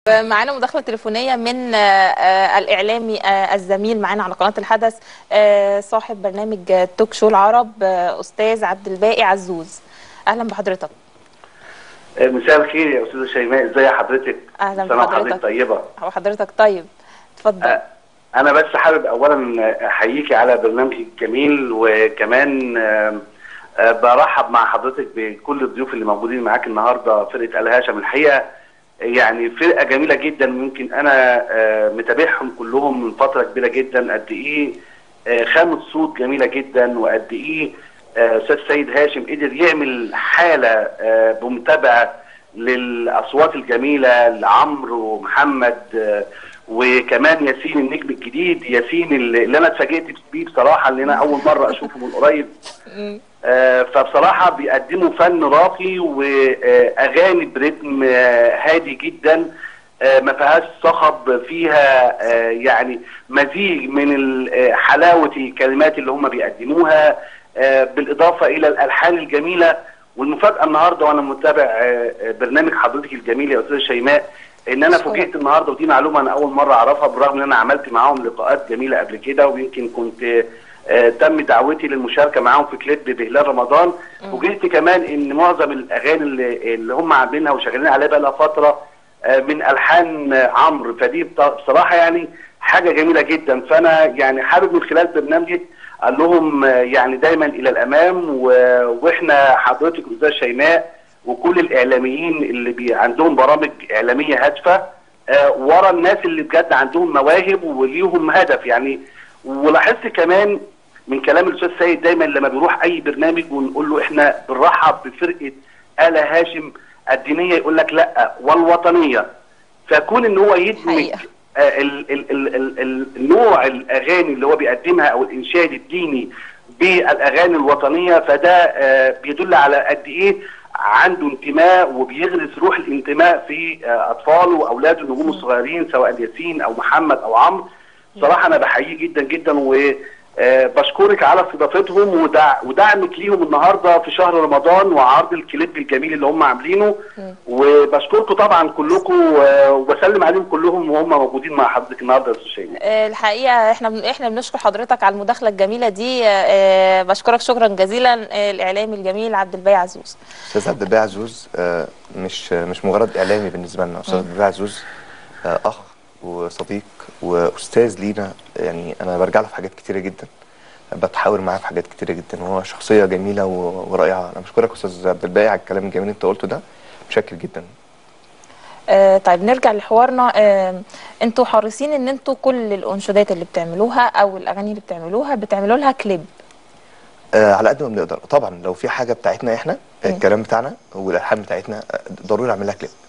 معانا مداخله تليفونيه من آه، آه، الاعلامي آه، الزميل معانا على قناه الحدث آه، صاحب برنامج آه، توك شو العرب آه، استاذ عبد الباقي عزوز اهلا بحضرتك مساء الخير يا استاذه شيماء ازي حضرتك اهلا سنة وحضرتك بحضرتك طيبه وحضرتك طيب اتفضل آه، انا بس حابب اولا احييكي على برنامجك الجميل وكمان آه، آه، برحب مع حضرتك بكل الضيوف اللي موجودين معاك النهارده فرقه الهاشم الحقيقه يعني فرقه جميله جدا ممكن انا آه، متابعهم كلهم من فتره كبيره جدا قد ايه آه، خامه صوت جميله جدا وقد ايه آه، استاذ سيد هاشم قدر يعمل حاله آه، بمتابعه للاصوات الجميله لعمرو ومحمد آه، وكمان ياسين النجم الجديد ياسين اللي اللي انا اتفاجئت بيه بصراحه اللي انا اول مره اشوفه من قريب مم. آه، فبصراحة بيقدموا فن راقي وأغاني برتم آه، هادي جدا آه، ما فيهاش صخب فيها آه، يعني مزيج من ال- آه، حلاوة الكلمات اللي هم بيقدموها آه، بالإضافة إلى الألحان الجميلة والمفاجأة النهاردة وأنا متابع آه، آه، برنامج حضرتك الجميل يا أستاذة شيماء إن أنا شكراً. فوجئت النهاردة ودي معلومة أنا أول مرة أعرفها بالرغم إن أنا عملت معاهم لقاءات جميلة قبل كده ويمكن كنت آه، تم دعوتي للمشاركه معاهم في كليب بهلال رمضان وجدت كمان ان معظم الاغاني اللي, اللي هم عاملينها وشغالين عليها بقى لها فتره آه، من الحان آه، عمرو فدي بط- بصراحه يعني حاجه جميله جدا فانا يعني حابب من خلال برنامجك قال لهم آه، يعني دايما الى الامام و- واحنا حضرتك استاذ شيماء وكل الاعلاميين اللي بي عندهم برامج اعلاميه هادفه آه، ورا الناس اللي بجد عندهم مواهب وليهم هدف يعني ولاحظت كمان من كلام الاستاذ سيد دايما لما بيروح اي برنامج ونقول له احنا بنرحب بفرقه آل هاشم الدينيه يقول لك لا والوطنيه فكون ان هو يدمج حقيقة. آه، ال ال ال ال ال النوع الاغاني اللي هو بيقدمها او الانشاد الديني بالاغاني الوطنيه فده آه، بيدل على قد ايه عنده انتماء وبيغرس روح الانتماء في آه، اطفاله واولاده النجوم الصغيرين سواء ياسين او محمد او عمرو صراحه انا بحييه جدا جدا وبشكرك على استضافتهم ودع ودعمك ليهم النهارده في شهر رمضان وعرض الكليب الجميل اللي هم عاملينه وبشكركم طبعا كلكم و- وبسلم عليهم كلهم وهم موجودين مع حضرتك النهارده يا استاذ شيماء آه، الحقيقه احنا بن- احنا بنشكر حضرتك على المداخله الجميله دي آه، آه، بشكرك شكرا جزيلا آه، الاعلامي الجميل عبد الباقي عزوز استاذ عبد الباقي عزوز آه، مش مش مجرد اعلامي بالنسبه لنا استاذ عبد الباقي عزوز آه، اخ وصديق واستاذ لينا يعني انا برجع له في حاجات كتيره جدا بتحاور معاه في حاجات كتيره جدا وهو شخصيه جميله و- ورائعه انا بشكرك استاذ عبد الباقي على الكلام الجميل اللي انت قلته ده متشكر جدا آه، طيب نرجع لحوارنا آه، انتوا حريصين ان انتوا كل الانشودات اللي بتعملوها او الاغاني اللي بتعملوها بتعملوا لها كليب آه على قد ما بنقدر طبعا لو في حاجه بتاعتنا احنا الكلام بتاعنا والالحان بتاعتنا آه، ضروري اعمل لها كليب